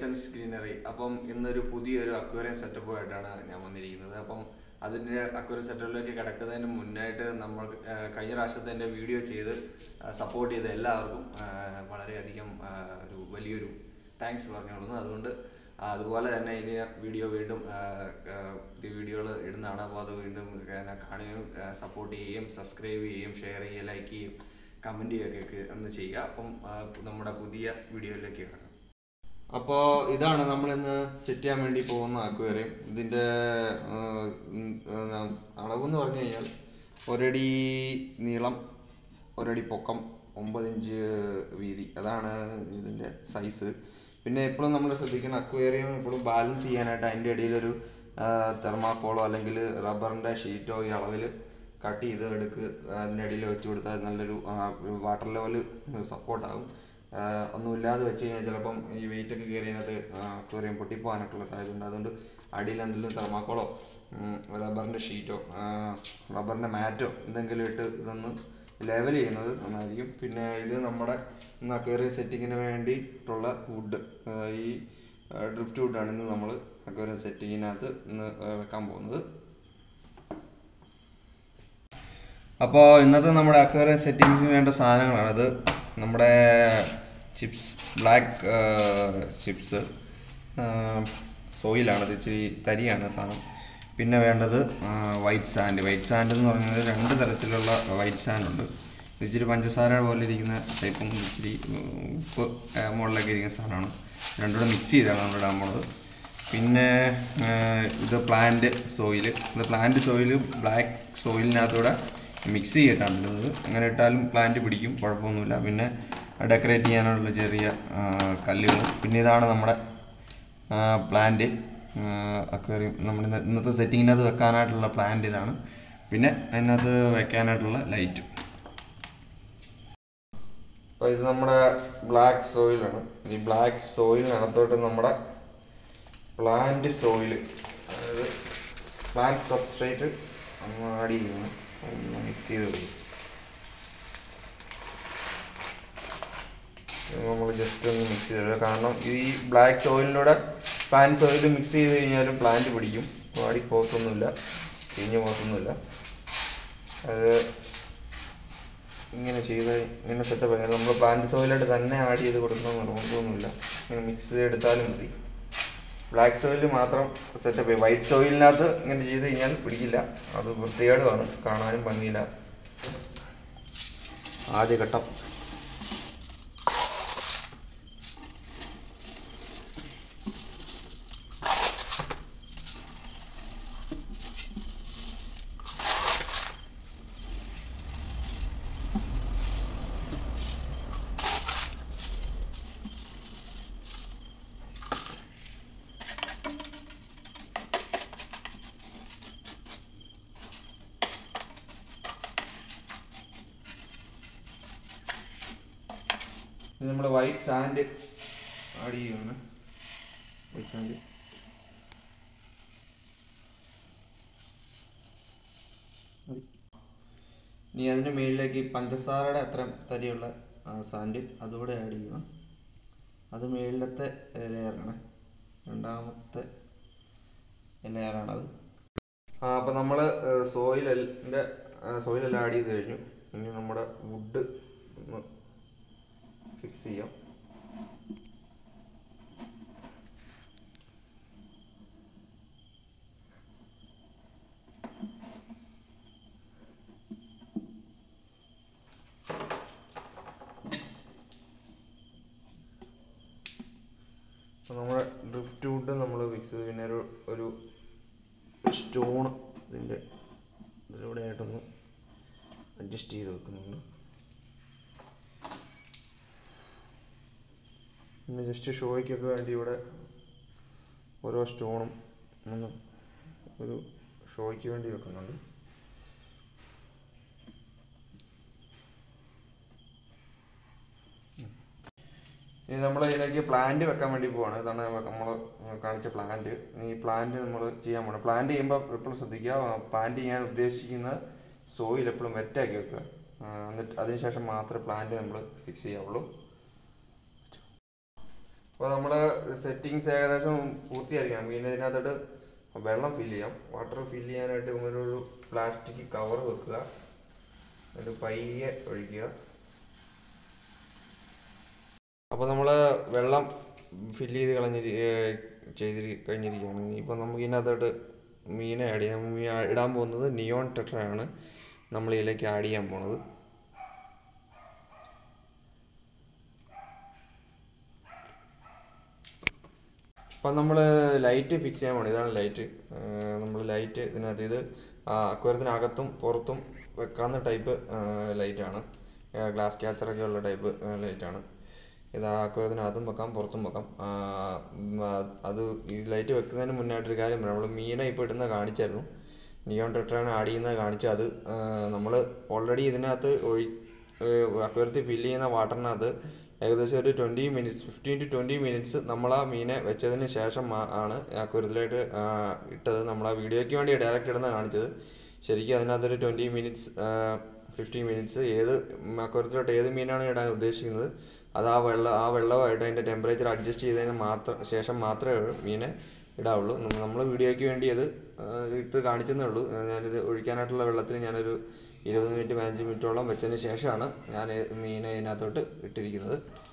essence greenery അപ്പം ഇന്നൊരു പുതിയൊരു അക്വേറിയം സെറ്റപ്പുമായിട്ടാണ് ഞാൻ വന്നിരിക്കുന്നത് അപ്പം അതിൻ്റെ അക്വേറിയം സെറ്റപ്പിലേക്ക് കിടക്കുന്നതിന് മുന്നായിട്ട് നമ്മൾ ആ, കഴിഞ്ഞ പ്രാവശ്യത്തെ എൻ്റെ വീഡിയോ ചെയ്ത് സപ്പോർട്ട് ചെയ്ത എല്ലാവർക്കും ആ, വളരെയധികം ആ, ഒരു വലിയൊരു താങ്ക്സ് പറഞ്ഞോളുന്നു അതുകൊണ്ട് ആ, അതുപോലെ തന്നെ ഇനി വീഡിയോ വീണ്ടും ആ, ആ, പുതിയ വീഡിയോകൾ ഇടുന്നതാണ് അപ്പോൾ അത് വീണ്ടും ആ, കാണുകയും സപ്പോർട്ട് ചെയ്യുകയും സബ്സ്ക്രൈബ് ചെയ്യുകയും ഷെയർ ചെയ്യുകയും ലൈക്ക് ചെയ്യുകയും കമൻറ്റ് ചെയ്യുകയൊക്കെ ഒന്ന് ചെയ്യുക അപ്പം ആ, നമ്മുടെ പുതിയ വീഡിയോയിലേക്ക് കിടക്കാം അപ്പോൾ ഇതാണ് നമ്മളിന്ന് സെറ്റ് ചെയ്യാൻ വേണ്ടി പോകുന്ന അക്വേറിയം ഇതിൻ്റെ അളവെന്ന് പറഞ്ഞു കഴിഞ്ഞാൽ ഒരടി നീളം ഒരടി പൊക്കം ഒമ്പത് ഇഞ്ച് വീതി അതാണ് ഇതിൻ്റെ സൈസ് പിന്നെ എപ്പോഴും നമ്മൾ ശ്രദ്ധിക്കണം അക്വേറിയം എപ്പോഴും ബാലൻസ് ചെയ്യാനായിട്ട് അതിൻ്റെ ഇടയിലൊരു തെർമാക്കോളോ അല്ലെങ്കിൽ റബ്ബറിൻ്റെ ഷീറ്റോ ഈ അളവിൽ കട്ട് ചെയ്ത് എടുക്ക് അതിൻ്റെ ഇടയിൽ വെച്ച് കൊടുത്താൽ നല്ലൊരു വാട്ടർ ലെവൽ സപ്പോർട്ടാകും ഒന്നുമില്ലാതെ വെച്ച് കഴിഞ്ഞാൽ ചിലപ്പം ഈ വെയിറ്റ് ഒക്കെ കയറി അതിനകത്ത് അക്വേറിയം പൊട്ടിപ്പോകാനൊക്കെയുള്ള സാധ്യതയുണ്ട് അതുകൊണ്ട് അടിയിൽ എന്തെങ്കിലും തെർമാക്കോളോ റബ്ബറിൻ്റെ ഷീറ്റോ റബ്ബറിൻ്റെ മാറ്റോ എന്തെങ്കിലും ഇട്ട് ഇതൊന്ന് ലെവൽ ചെയ്യുന്നത് നന്നായിരിക്കും പിന്നെ ഇത് നമ്മുടെ അക്വേറിയം സെറ്റിങ്ങിന് വേണ്ടിയിട്ടുള്ള വുഡ് ഈ ഡ്രിഫ്റ്റ് വുഡാണ് ഇന്ന് നമ്മൾ അക്വേറിയം സെറ്റിങ്ങിനകത്ത് ഇന്ന് വെക്കാൻ പോകുന്നത് അപ്പോൾ ഇന്നത്തെ നമ്മുടെ അക്വേറിയം സെറ്റിങ്സിന് വേണ്ട സാധനങ്ങളാണ് ഇത് നമ്മുടെ ചിപ്സ് ബ്ലാക്ക് ചിപ്സ് സോയിലാണ് ഇത് ഇച്ചിരി തരിയാണ് സാധനം പിന്നെ വേണ്ടത് വൈറ്റ് സാൻഡ് വൈറ്റ് സാൻഡ് എന്ന് പറയുന്നത് രണ്ട് തരത്തിലുള്ള വൈറ്റ് സാൻഡ് ഉണ്ട് ഇത് ഇച്ചിരി പഞ്ചസാര പോലെ ഇരിക്കുന്ന ടൈപ്പും ഇച്ചിരി ഉം, ഉപ്പ് ആ, മുകളിലൊക്കെ ഇരിക്കുന്ന സാധനമാണ് രണ്ടും കൂടെ മിക്സ് ചെയ്താണ് നമ്മൾ ഇടാൻ പോണത് പിന്നെ ആ, ഇത് പ്ലാന്റ് സോയിൽ ഇത് പ്ലാന്റ് സോയിൽ ബ്ലാക്ക് സോയിലിനകത്തൂടെ മിക്സ് ചെയ്തിട്ടാണ് ഇടുന്നത് അങ്ങനെ ഇട്ടാലും പ്ലാന്റ് പിടിക്കും കുഴപ്പമൊന്നുമില്ല പിന്നെ ഡെക്കറേറ്റ് ചെയ്യാനുള്ള ചെറിയ കല്ലുകൾ പിന്നെ ഇതാണ് നമ്മുടെ പ്ലാന്റ് അക്വേറിയം നമ്മുടെ ഇന്ന- ഇന്നത്തെ സെറ്റിങ്ങിനകത്ത് വെക്കാനായിട്ടുള്ള പ്ലാന്റ് ഇതാണ് പിന്നെ അതിനകത്ത് വെക്കാനായിട്ടുള്ള ലൈറ്റും അപ്പോൾ ഇത് നമ്മുടെ ബ്ലാക്ക് സോയിലാണ് ഈ ബ്ലാക്ക് സോയിലിനകത്തോട്ട് നമ്മുടെ പ്ലാന്റ് സോയിൽ അതായത് പ്ലാന്റ് സബ്സ്ട്രേറ്റ് ഒന്ന് ആഡ് ചെയ്യുന്നു ഒന്ന് മിക്സ് ചെയ്ത് കൊടുക്കും നമ്മൾ ജസ്റ്റ് ഒന്ന് മിക്സ് ചെയ്ത് കാരണം ഈ ബ്ലാക്ക് സോയിലിലൂടെ പ്ലാന്റ് സോയിൽ മിക്സ് ചെയ്ത് കഴിഞ്ഞാലും പ്ലാന്റ് പിടിക്കും വാടി പോകത്തൊന്നുമില്ല ചീഞ്ഞ് പോകത്തൊന്നുമില്ല അത് ഇങ്ങനെ ചെയ്ത് ഇങ്ങനെ സെറ്റപ്പ് ആയാൽ നമ്മൾ പ്ലാന്റ് സോയിലായിട്ട് തന്നെ ആഡ് ചെയ്ത് കൊടുക്കണം നിർബന്ധമൊന്നുമില്ല ഇങ്ങനെ മിക്സ് ചെയ്തെടുത്താലും മതി ബ്ലാക്ക് സോയിലിൽ മാത്രം സെറ്റപ്പ് ചെയ്യും വൈറ്റ് സോയിലിനകത്ത് ഇങ്ങനെ ചെയ്ത് കഴിഞ്ഞാൽ പിടിക്കില്ല അത് വൃത്തികേടുമാണ് കാണാനും ഭംഗിയില്ല ആദ്യ ഘട്ടം ഇത് നമ്മുടെ വൈറ്റ് സാൻഡ് ആഡ് ചെയ്യുകയാണ് വൈറ്റ് സാൻഡ് ഇനി അതിന് മുകളിലേക്ക് ഈ പഞ്ചസാരയുടെ അത്ര തരിയുള്ള സാൻഡ് അതുകൂടെ ആഡ് ചെയ്യണം അത് മുകളിലത്തെ ലെയറാണ് രണ്ടാമത്തെ ലെയറാണത് ആ അപ്പോൾ നമ്മൾ സോയിലിൻ്റെ സോയിലെല്ലാം ആഡ് ചെയ്ത് കഴിഞ്ഞു ഇനി നമ്മുടെ വുഡ് ഒന്ന് ഫിക്സ് ചെയ്യാം അപ്പോൾ നമ്മുടെ ഡ്രിഫ്റ്റ് വുഡ് നമ്മൾ ഫിക്സ് ചെയ്ത് പിന്നെ ഒരു ഒരു സ്റ്റോൺ ഇതിൻ്റെ ഇതിലൂടെ ആയിട്ടൊന്ന് അഡ്ജസ്റ്റ് ചെയ്ത് വെക്കുന്നുണ്ട് പിന്നെ ജസ്റ്റ് ഷോയ്ക്കൊക്കെ വേണ്ടി ഇവിടെ ഓരോ സ്റ്റോണും ഒന്ന് ഒരു ഷോയ്ക്ക് വേണ്ടി വെക്കുന്നുണ്ട് ഇനി നമ്മൾ ഇതിലേക്ക് പ്ലാന്റ് വെക്കാൻ വേണ്ടി പോവാണ് ഇതാണ് നമ്മൾ കാണിച്ച പ്ലാന്റ് ഈ പ്ലാന്റ് നമ്മൾ ചെയ്യാൻ പോകണം പ്ലാന്റ് ചെയ്യുമ്പോൾ എപ്പോഴും ശ്രദ്ധിക്കുക പ്ലാന്റ് ചെയ്യാൻ ഉദ്ദേശിക്കുന്ന സോയിൽ എപ്പോഴും വെറ്റാക്കി വെക്കുക ആ, എന്നിട്ട് അതിനുശേഷം മാത്രമേ പ്ലാന്റ് നമ്മൾ ഫിക്സ് ചെയ്യാവുള്ളൂ അപ്പോൾ നമ്മള് സെറ്റിങ്സ് ഏകദേശം പൂർത്തിയായിരിക്കാം പിന്നെ ഇതിനകത്തോട്ട് വെള്ളം ഫില്ല് ചെയ്യാം വാട്ടർ ഫില്ല് ചെയ്യാനായിട്ട് ഒരു പ്ലാസ്റ്റിക് കവർ വെക്കുക എന്നിട്ട് പയ്യെ ഒഴിക്കുക അപ്പോൾ നമ്മൾ വെള്ളം ഫില്ല് ചെയ്ത് കളഞ്ഞിരി ചെയ്തിരി കഴിഞ്ഞിരിക്കുകയാണ് ഇനിയിപ്പോൾ നമുക്ക് ഇതിനകത്തോട്ട് മീനെ ആഡ് ചെയ്യാം മീൻ ഇടാൻ പോകുന്നത് നിയോൺ ടെട്രയാണ് നമ്മൾ ഇതിലേക്ക് ആഡ് ചെയ്യാൻ പോണത് അപ്പം നമ്മൾ ലൈറ്റ് ഫിക്സ് ചെയ്യാൻ പോകണം ഇതാണ് ലൈറ്റ് നമ്മൾ ലൈറ്റ് ഇതിനകത്ത് ഇത് അക്വരത്തിനകത്തും പുറത്തും വെക്കാവുന്ന ടൈപ്പ് ലൈറ്റാണ് ഗ്ലാസ് ക്യാച്ചറൊക്കെ ഉള്ള ടൈപ്പ് ലൈറ്റാണ് ഇത് അക്വരത്തിനകത്തും വെക്കാം പുറത്തും വെക്കാം ആ, ഉം, ആ, അത് ഈ ലൈറ്റ് വെക്കുന്നതിന് മുന്നായിട്ടൊരു കാര്യം പറയാം നമ്മൾ മീനെ ഇപ്പോൾ ഇടുന്നത് കാണിച്ചായിരുന്നു നിയോൺ ടെട്രാണ് ആഡ് ചെയ്യുന്നത് കാണിച്ചു അത് നമ്മൾ ഓൾറെഡി ഇതിനകത്ത് ഒഴി അക്വരത്തിൽ ഫില്ല് ചെയ്യുന്ന വാട്ടറിനകത്ത് ഏകദേശം ഒരു twenty minutes fifteen to twenty minutes നമ്മൾ ആ മീനെ വെച്ചതിന് ശേഷം മാ- ആണ് അക്വരത്തിലായിട്ട് ഇട്ടത് നമ്മൾ ആ വീഡിയോയ്ക്ക് വേണ്ടി ഡയറക്റ്റ് ഇടുന്ന കാണിച്ചത് ശരിക്കും അതിനകത്തൊരു ട്വൻറ്റി മിനിറ്റ്സ് ഫിഫ്റ്റീൻ മിനിറ്റ്സ് ഏത് അക്വരത്തിലോട്ട് ഏത് മീനാണ് ഇടാൻ ഉദ്ദേശിക്കുന്നത് അത് ആ വെള്ളം ആ വെള്ളമായിട്ട് അതിൻ്റെ ടെമ്പറേച്ചർ അഡ്ജസ്റ്റ് ചെയ്തതിന് മാത്രം ശേഷം മാത്രമേ മീനെ ഇടാവുള്ളൂ നമ്മൾ വീഡിയോയ്ക്ക് വേണ്ടി അത് ആ, ഇട്ട് കാണിച്ചെന്നേ ഉള്ളൂ ആ, ഞാനിത് ഒഴിക്കാനായിട്ടുള്ള വെള്ളത്തിൽ ഞാനൊരു ഇരുപത് മിനിറ്റ് പതിനഞ്ച് മിനിറ്റോളം വെച്ചതിന് ശേഷമാണ് ഞാൻ മീനെ ഇതിനകത്തോട്ട് ഇട്ടിരിക്കുന്നത്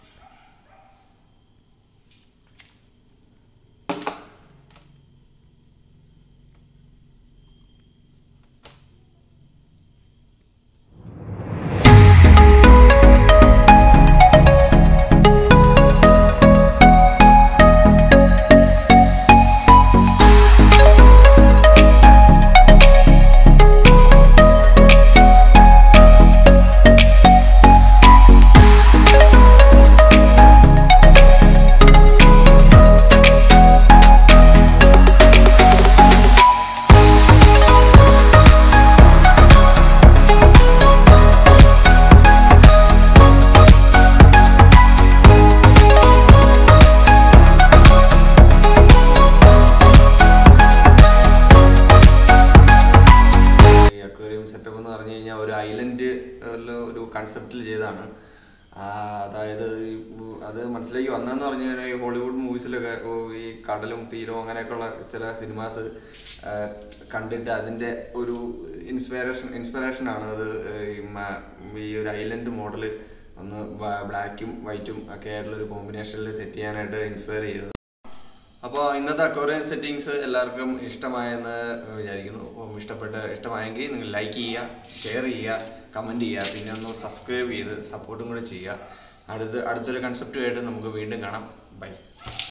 ഈ അക്വേറിയം സെറ്റപ്പ് എന്ന് പറഞ്ഞു കഴിഞ്ഞാൽ ഒരു ഐലൻഡ് ഒരു കൺസെപ്റ്റിൽ ചെയ്തതാണ് ആ, അതായത് ഈ ഉ- അത് മനസ്സിലേക്ക് വന്നതെന്ന് പറഞ്ഞു കഴിഞ്ഞാൽ ഈ ഹോളിവുഡ് മൂവീസിലൊക്കെ ഓ, ഈ കടലും തീരവും അങ്ങനെയൊക്കെയുള്ള ചില സിനിമാസ് കണ്ടിട്ട് അതിൻ്റെ ഒരു ഇൻസ്പിറേഷൻ ഇൻസ്പിറേഷനാണ് അത് ഈ മ- ഈ ഒരു ഐലൻഡ് മോഡൽ ഒന്ന് ബ്ലാക്കും വൈറ്റും ഒക്കെ ആയിട്ടുള്ള ഒരു കോമ്പിനേഷനിൽ സെറ്റ് ചെയ്യാനായിട്ട് ഇൻസ്പയർ ചെയ്തത് അപ്പോൾ ഇന്നത്തെ അക്വറിയം സെറ്റിങ്സ് എല്ലാവർക്കും ഇഷ്ടമായെന്ന് വിചാരിക്കുന്നു അപ്പം ഇഷ്ടപ്പെട്ട് ഇഷ്ടമായെങ്കിൽ നിങ്ങൾ ലൈക്ക് ചെയ്യുക ഷെയർ ചെയ്യുക കമൻറ്റ് ചെയ്യുക പിന്നെ ഒന്ന് സബ്സ്ക്രൈബ് ചെയ്ത് സപ്പോർട്ടും കൂടെ ചെയ്യുക അടുത്ത് അടുത്തൊരു കൺസെപ്റ്റുമായിട്ട് നമുക്ക് വീണ്ടും കാണാം ബൈ